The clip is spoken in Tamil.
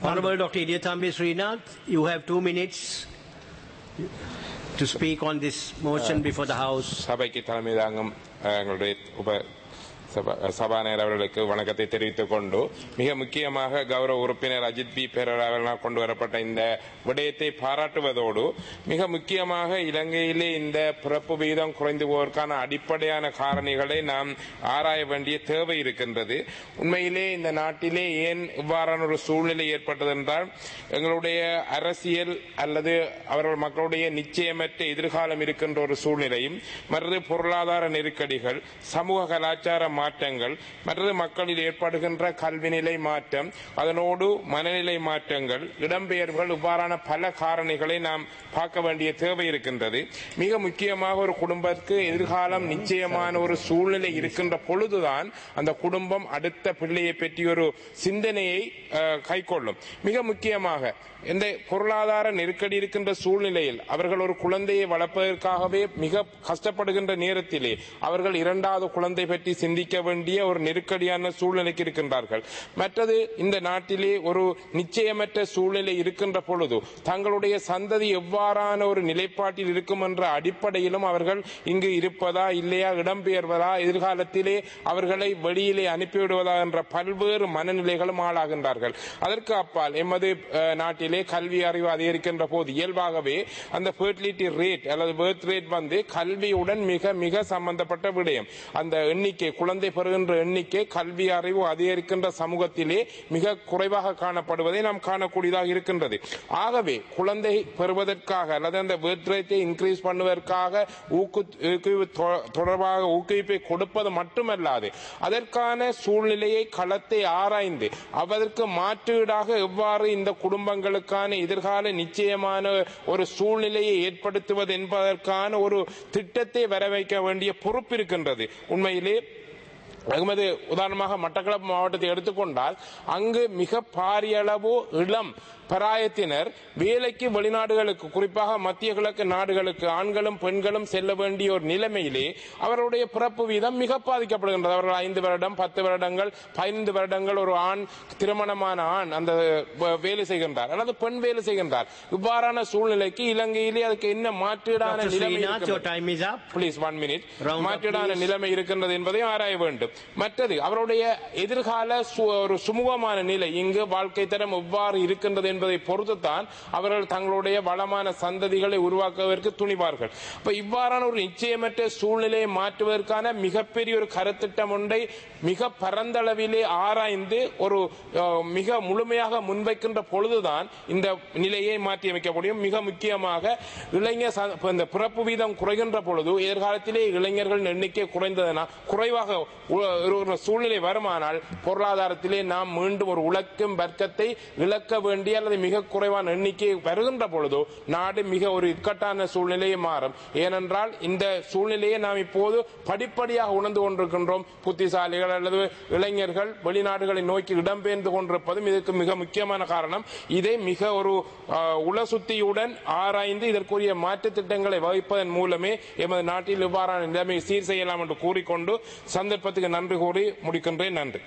Honorable Dr. Idiyathambi Srinath, you have two minutes to speak on this motion before the House. சபைக்கு தலைமை தாங்கும் அஹ், எங்களுடைய உப சபா சபாநாயகர் அவர்களுக்கு வணக்கத்தை தெரிவித்துக் கொண்டு மிக முக்கியமாக கௌரவ உறுப்பினர் அஜித் பி பேரர் அவர்களால் கொண்டு வரப்பட்ட இந்த விடயத்தை பாராட்டுவதோடு மிக முக்கியமாக இலங்கையிலே இந்த பிறப்பு விகிதம் குறைந்து போவதற்கான அடிப்படையான காரணிகளை நாம் ஆராய வேண்டிய தேவை இருக்கின்றது உண்மையிலே இந்த நாட்டிலே ஏன் இவ்வாறான ஒரு சூழ்நிலை ஏற்பட்டது என்றால் எங்களுடைய அரசியல் அல்லது அவர்கள் மக்களுடைய நிச்சயமற்ற எதிர்காலம் இருக்கின்ற ஒரு சூழ்நிலையும் மற்றது பொருளாதார நெருக்கடிகள் சமூக கலாச்சார மாற்றங்கள் மற்றது மக்களில் ஏற்படுகின்ற கல்வி நிலை மாற்றம் அதனோடு மனநிலை மாற்றங்கள் இடம்பெயர்வுகள் இவ்வாறான பல காரணிகளை நாம் பார்க்க வேண்டிய தேவை இருக்கின்றது மிக முக்கியமாக ஒரு குடும்பத்திற்கு எதிர்காலம் நிச்சயமான ஒரு சூழ்நிலை இருக்கின்ற பொழுதுதான் அந்த குடும்பம் அடுத்த பிள்ளையை பற்றி ஒரு சிந்தனையை அஹ், கைக்கொள்ளும் மிக முக்கியமாக இந்த பொருளாதார நெருக்கடி இருக்கின்ற சூழ்நிலையில் அவர்கள் ஒரு குழந்தையை வளர்ப்பதற்காகவே மிக கஷ்டப்படுகின்ற நேரத்திலே அவர்கள் இரண்டாவது குழந்தை பற்றி சிந்திக்க வேண்டிய ஒரு நெருக்கடியான சூழ்நிலைக்கு இருக்கின்றார்கள் மற்றது இந்த நாட்டிலே ஒரு நிச்சயமற்ற சூழ்நிலை இருக்கின்ற பொழுது தங்களுடைய சந்ததி எவ்வாறான ஒரு நிலைப்பாட்டில் இருக்கும் என்ற அடிப்படையிலும் அவர்கள் இங்கு இருப்பதா இல்லையா இடம்பெயர்வதா எதிர்காலத்திலே அவர்களை வெளியிலே அனுப்பிவிடுவதா என்ற பல்வேறு மனநிலைகளும் ஆளாகின்றார்கள் அதற்கு அப்பால் எமது அஹ், நாட்டிலே கல்வி அறிவு அதிகரிக்கின்ற போது இயல்பாகவே அந்த ஃபெர்டிலிட்டி ரேட் அல்லது பேர்த் ரேட் வந்து கல்வியுடன் மிக மிக சம்பந்தப்பட்ட விடயம் அந்த எண்ணிக்கை குழந்தை பெறுகின்ற எண்ணிக்கை கல்வி அறிவு அதிகரிக்கின்ற சமூகத்திலே மிக குறைவாக காணப்படுவதை நாம் காணக்கூடியதாக இருக்கின்றது ஆகவே குழந்தை பெறுவதற்காக அல்லது அந்த பேர்த் ரேட்டை இன்க்ரீஸ் பண்ணுவதற்காக ஊக்கு ஊக்குவிப்பு தொ- தொடர்பாக ஊக்குவிப்பை கொடுப்பது மட்டுமல்லாது அதற்கான சூழ்நிலையை களத்தை ஆராய்ந்து அதற்கு மாற்றீடாக எவ்வாறு இந்த குடும்பங்களுக்கான எதிர்கால நிச்சயமான ஒரு சூழ்நிலையை ஏற்படுத்துவது என்பதற்கான ஒரு திட்டத்தை வரவைக்க வேண்டிய பொறுப்பு இருக்கின்றது உண்மையிலே அகமது உதாரணமாக மட்டக்களப்பு மாவட்டத்தை எடுத்துக்கொண்டால் அங்கு மிக பாரிய அளவு இளம் பராயத்தினர் வேலைக்கு வெளிநாடுகளுக்கு குறிப்பாக மத்திய கிழக்கு நாடுகளுக்கு ஆண்களும் பெண்களும் செல்ல வேண்டிய ஒரு நிலைமையிலே அவருடைய பிறப்பு வீதம் மிக பாதிக்கப்படுகின்றது அவர்கள் ஐந்து வருடம் பத்து வருடங்கள் பதினைந்து வருடங்கள் ஒரு ஆண் திருமணமான ஆண் அந்த வ- வேலை செய்கின்றார் அல்லது பெண் வேலை செய்கின்றார் இவ்வாறான சூழ்நிலைக்கு இலங்கையிலே அதுக்கு என்ன மாற்றீடான Dr. நிலைமை Srinath, your இருக்கின்றது? time is up. Please one minute Round up, மாற்றீடான please. நிலைமை இருக்கின்றது என்பதை ஆராய வேண்டும் மற்றது அவருடைய எதிர்கால சு- ஒரு சுமூகமான நிலை இங்கு வாழ்க்கை தரம் எவ்வாறு இருக்கின்றது என்பதை பொறுத்துத்தான் அவர்கள் தங்களுடைய வளமான சந்ததிகளை உருவாக்குவதற்கு துணிவார்கள் அப்ப இவ்வாறான ஒரு நிச்சயமற்ற சூழ்நிலையை மாற்றுவதற்கான மிகப்பெரிய ஒரு கருத்திட்டம் ஒன்றை மிக பரந்தளவிலே ஆராய்ந்து ஒரு அஹ், மிக முழுமையாக முன்வைக்கின்ற பொழுதுதான் இந்த நிலையை மாற்றி அமைக்க முடியும் மிக முக்கியமாக இளைஞர் ச- இப்ப இந்த பிறப்பு வீதம் குறைகின்ற பொழுது எதிர்காலத்திலே இளைஞர்கள் எண்ணிக்கை குறைந்ததனால் குறைவாக உ- ஒரு ஒரு சூழ்நிலை வருமானால் பொருளாதாரத்திலே நாம் மீண்டும் ஒரு உழைக்கும் வர்க்கத்தை இழக்க வேண்டிய அல்லது மிக குறைவான எண்ணிக்கை வருகின்ற பொழுதோ நாடு மிக ஒரு இக்கட்டான சூழ்நிலையை மாறும் ஏனென்றால் இந்த சூழ்நிலையை நாம் இப்போது படிப்படியாக உணர்ந்து கொண்டிருக்கின்றோம் புத்திசாலிகள் அல்லது இளைஞர்கள் வெளிநாடுகளை நோக்கி இடம்பெயர்ந்து கொண்டிருப்பதும் இதற்கு மிக முக்கியமான காரணம் இதை மிக ஒரு ஆஹ், உளசுத்தியுடன் ஆராய்ந்து இதற்குரிய மாற்று திட்டங்களை வகுப்பதன் மூலமே எமது நாட்டில் இவ்வாறான நிலைமை சீர் செய்யலாம் என்று கூறிக்கொண்டு சந்தர்ப்பத்துக்கு நன்றி கூறி முடிக்கின்றேன் நன்றி